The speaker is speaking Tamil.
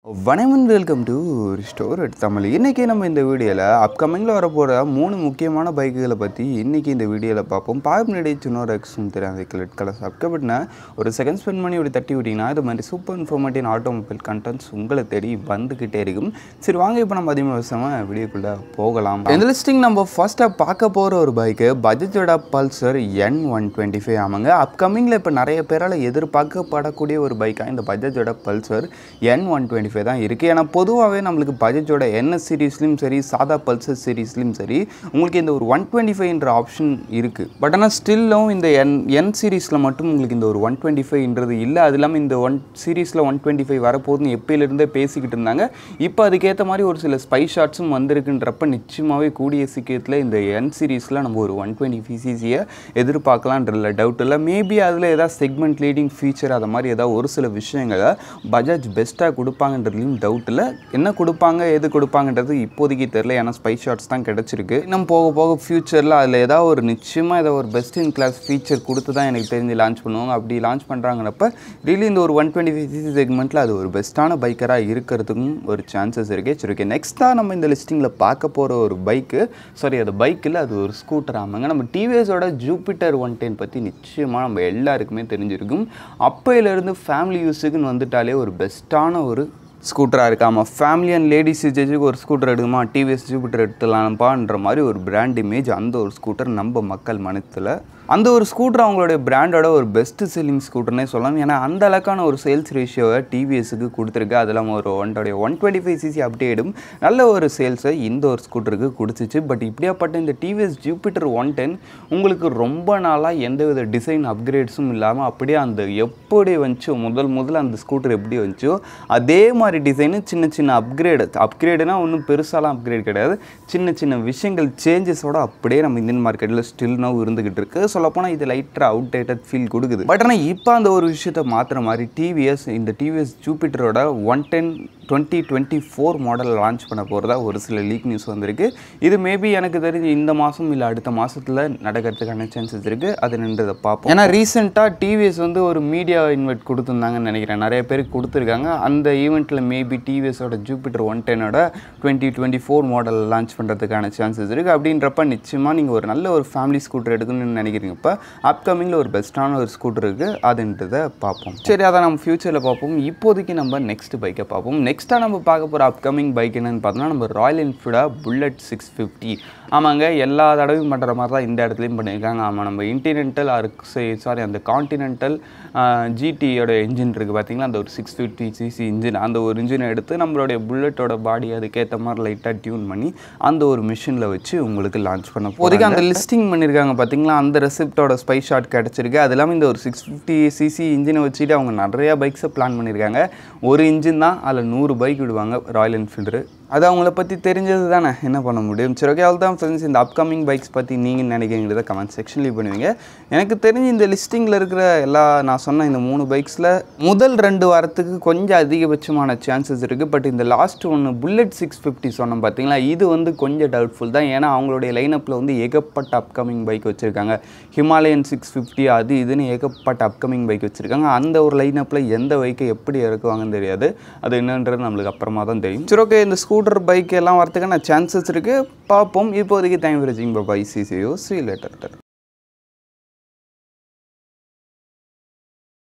வணக்கம் வெல்கம் டு ஸ்டோர் தமிழ் இன்றைக்கி நம்ம இந்த வீடியோவில் அப்கமிங்கில் வரப்போகிற மூணு முக்கியமான பைக்குகளை பற்றி இன்றைக்கி இந்த வீடியோவில் பார்ப்போம் பார்க்க முன்னாடி சின்ன எக்ஸும் தெரியாது ரெட் கலர் சப்ஸ்கிரைப்னா ஒரு செகண்ட் ஸ்பெண்ட் பண்ணி இப்படி தட்டி விட்டிங்கன்னா இது மாதிரி சூப்பர் இன்ஃபார்மேட்டிவ் ஆட்டோமொபைல் கண்டென்ட்ஸ் உங்களை தேடி வந்துக்கிட்டே இருக்கும் சரி வாங்க இப்போ நம்ம அதிகமாக பேசாமல் வீடியோக்குள்ளே போகலாம் இந்த லிஸ்டிங் நம்ம ஃபர்ஸ்ட்டாக பார்க்க போகிற ஒரு பைக்கு பஜாஜோட Pulsar N one twenty five ஆமாங்க அப்கமிங்கில் இப்போ நிறைய பேரால் எதிர்பார்க்கப்படக்கூடிய ஒரு பைக்காக இந்த பஜாஜோட Pulsar N one twenty five தான் இருக்குது ஏன்னா பொதுவாகவே நம்மளுக்கு பஜாஜோட என்எஸ் சீரீஸ்லையும் சரி சாதா பல்சர் சீரீஸ்லையும் சரி உங்களுக்கு இந்த ஒரு ஒன் டுவெண்ட்டி ஃபைவ்ன்ற ஆப்ஷன் இருக்குது பட் ஆனால் ஸ்டில்லும் இந்த என் என் சீரீஸில் மட்டும் உங்களுக்கு இந்த ஒரு ஒன் டுவெண்ட்டி ஃபைவ்ன்றது இல்லை அது இல்லாமல் இந்த ஒன் சீரீஸில் ஒன் டுவெண்ட்டி ஃபைவ் வரப்போகுதுன்னு எப்பயிலிருந்தே பேசிக்கிட்டு இருந்தாங்க இப்போ அதுக்கேற்ற மாதிரி ஒரு சில ஸ்பை ஷாட்ஸும் வந்திருக்குன்றப்ப நிச்சயமாகவே கூடிய சீக்கிரத்தில் இந்த என் சீரீஸில் நம்ம ஒரு ஒன் டுவெண்ட்டி ஃபிசிசியை எதிர்பார்க்கலான்றதுல டவுட் இல்லை மேபி அதில் ஏதாவது செக்மெண்ட் லீடிங் ஃபீச்சர் அதை மாதிரி ஏதாவது ஒரு சில விஷயங்களை பஜாஜ் பெஸ்ட்டாக கொடுப்பாங்கன்றதுலையும் டவுட் இல்லை என்ன கொடுப்பாங்க எது கொடுப்பாங்கன்றது இப்போதைக்கு தெரில ஏன்னா ஸ்பை ஷாட்ஸ் தான் கிடச்சிருக்கு இன்னும் போக போக ஃப்யூச்சரில் அதில் ஏதாவது ஒரு நிச்சயமாக ஏதாவது ஒரு பெஸ்ட் இன் கிளாஸ் ஃபீச்சர் கொடுத்து தான் எனக்கு தெரிஞ்சு லான்ச் பண்ணுவாங்க அப்படி லான்ச் பண்ணுறாங்கிறப்ப ரியலி இந்த ஒரு ஒன் டுவெண்ட்டி சிசி செக்மெண்ட்டில் அது ஒரு பெஸ்ட்டான பைக்கராக இருக்கிறதுக்கும் ஒரு சான்சஸ் இருக்குது சரி ஓகே நெக்ஸ்ட்டாக நம்ம இந்த லிஸ்டிங்கில் பார்க்க போகிற ஒரு பைக்கு சாரி அது பைக்கில் அது ஒரு ஸ்கூட்டர் ஆமாங்க நம்ம டிவிஎஸோட ஜூபிட்டர் ஒன் டென் பற்றி நிச்சயமாக நம்ம எல்லாருக்குமே தெரிஞ்சிருக்கும் அப்பையிலேருந்து ஃபேமிலி யூஸுக்குன்னு வந்துட்டாலே ஒரு பெஸ்ட்டான ஒரு ஸ்கூட்டராக இருக்காமல் ஃபேமிலி அண்ட் லேடிஸ் யூசேஜுக்கு ஒரு ஸ்கூட்டர் எடுக்குமா டிவிஎஸ் ஜூபிட்டர் எடுத்துலாம்ப்பான்ற மாதிரி ஒரு பிராண்ட் இமேஜ் அந்த ஒரு ஸ்கூட்டர் நம்ம மக்கள் மனத்தில் அந்த ஒரு ஸ்கூட்டர் அவங்களுடைய பிராண்டோட ஒரு பெஸ்ட் செல்லிங் ஸ்கூட்டர்னே சொல்லலாம் ஏன்னா அந்த அளவுக்கான ஒரு சேல்ஸ் ரேஷியோவை டிவிஎஸ்க்கு கொடுத்துருக்கு அது இல்லாமல் ஒரு ஒன்றுடைய ஒன் டுவெண்ட்டி ஃபைவ் சிசி அப்டேடும் நல்ல ஒரு சேல்ஸை இந்த ஒரு ஸ்கூட்டருக்கு கொடுத்துச்சு பட் இப்படியாப்பட்ட இந்த டிவிஎஸ் ஜூபிட்டர் ஒன் டென் உங்களுக்கு ரொம்ப நாளாக எந்தவித டிசைன் அப்கிரேட்ஸும் இல்லாமல் அப்படியே அந்த எப்படி வந்துச்சோ முதல் முதல்ல அந்த ஸ்கூட்டர் எப்படி வந்துச்சோ அதே மாதிரி டிசைனு சின்ன சின்ன அப்கிரேடு அப்கிரேடுனா ஒன்றும் பெருசாலாம் அப்கிரேட் கிடையாது சின்ன சின்ன விஷயங்கள் சேஞ்சஸோட அப்படியே நம்ம இந்தியன் மார்க்கெட்டில் ஸ்டில் நவ் இருந்துகிட்டு இருக்கு சொல்லப்போனால் இது லைட்டாக அவுடேட்டட் ஃபீல் கொடுக்குது பட் ஆனால் இப்போ அந்த ஒரு விஷயத்தை மாற்றுற மாதிரி டிவிஎஸ் இந்த டிவிஎஸ் ஜூபிட்டரோட one ten twenty twenty four model launch பண்ண போகிறதா ஒரு சில லீக் நியூஸ் வந்திருக்கு இது மேபி எனக்கு தெரிஞ்சு இந்த மாதம் இல்லை அடுத்த மாதத்தில் நடக்கிறதுக்கான சான்சஸ் இருக்குது அது நின்றதை பார்ப்போம் ஏன்னா ரீசெண்டாக டிவிஎஸ் வந்து ஒரு மீடியா இன்வைட் கொடுத்துருந்தாங்கன்னு நினைக்கிறேன் நிறைய பேருக்கு கொடுத்துருக்காங்க அந்த ஈவெண்ட்டில் மேபி டிவிஎஸோட ஜூபிட்டர் ஒன் டென்னோட twenty twenty four model launch பண்ணுறதுக்கான சான்சஸ் இருக்குது அப்படின்றப்ப நிச்சயமாக நீங்கள் ஒரு நல்ல ஒரு ஃபேமிலி ஸ்கூட்டர் எடுக்கணும்னு நினைக்கிறீங்க இப்போ அப்கமிங்கில் ஒரு பெஸ்ட்டான ஒரு ஸ்கூட்டர் இருக்குது அதுன்றதை பார்ப்போம் சரி அதை நம்ம ஃப்யூச்சரில் பார்ப்போம் இப்போதைக்கு நம்ம நெக்ஸ்ட் பைக்கை பார்ப்போம் நெக்ஸ்ட்டாக நம்ம பார்க்க போகிற அப்கமிங் பைக் என்னன்னு பார்த்தோம்னா நம்ம ராயல் என்ஃபீல்டாக புல்லட் சிக்ஸ் ஃபிஃப்டி ஆமாங்க எல்லா தடவையும் பண்ணுற மாதிரி தான் இந்த இடத்துலையும் பண்ணியிருக்காங்க ஆமாம் நம்ம இன்டினென்டல் சாரி அந்த கான்டினென்டல் ஜிடியோட இன்ஜின் இருக்குது பார்த்தீங்களா அந்த ஒரு சிக்ஸ் ஃபிஃப்டி சிசி இன்ஜின் அந்த ஒரு இன்ஜினை எடுத்து நம்மளுடைய புல்லட்டோட பாடி அதுக்கேற்ற மாதிரி லைட்டாக டியூன் பண்ணி அந்த ஒரு மிஷினில் வச்சு உங்களுக்கு லான்ச் பண்ண போகிறதுக்கு அந்த லிஸ்டிங் பண்ணியிருக்காங்க பார்த்தீங்களா அந்த ரெசிப்டோட ஸ்பை ஷாட் கிடச்சிருக்கு அது இல்லாமல் இந்த ஒரு சிக்ஸ் ஃபிஃப்டி சிசி இன்ஜினை வச்சுட்டு அவங்க நிறையா பைக்ஸை பிளான் பண்ணியிருக்காங்க ஒரு இன்ஜின் தான் அதில் நூறு பைக் விடுவாங்க ராயல் என்ஃபீல்டு அது அவங்கள பற்றி தெரிஞ்சது தானே என்ன பண்ண முடியும் சரி ஓகே அவ்வளோ தான் ஃப்ரெண்ட்ஸ் இந்த அப்கமிங் பைக்ஸ் பற்றி நீங்கள் நினைக்கிறீங்கிறத கமெண்ட் செக்ஷன் லீவ் பண்ணுவீங்க எனக்கு தெரிஞ்சு இந்த லிஸ்டிங்கில் இருக்கிற எல்லா நான் சொன்ன இந்த மூணு பைக்ஸில் முதல் ரெண்டு வாரத்துக்கு கொஞ்சம் அதிகபட்சமான சான்சஸ் இருக்குது பட் இந்த லாஸ்ட் ஒன்று புல்லட் சிக்ஸ் ஃபிஃப்டி சொன்னோம் பார்த்தீங்களா இது வந்து கொஞ்சம் டவுட்ஃபுல் தான் ஏன்னா அவங்களுடைய லைனப்பில் வந்து ஏகப்பட்ட அப்கமிங் பைக் வச்சுருக்காங்க ஹிமாலயன் சிக்ஸ் ஃபிஃப்டி அது இதுன்னு ஏகப்பட்ட அப்கமிங் பைக் வச்சுருக்காங்க அந்த ஒரு லைனப்பில் எந்த பைக்கை எப்படி இறக்குவாங்கன்னு தெரியாது அது என்னன்றது நம்மளுக்கு அப்புறமா தான் தெரியும் சரி ஓகே இந்த ஸ்கூட்டர் பைக் எல்லாம் வரதுக்கான சான்சஸ் இருக்குது பார்ப்போம் இப்போதைக்கு தேங்க் ஃபார் வாட்சிங் பை சிசியோ சி லெட்டர்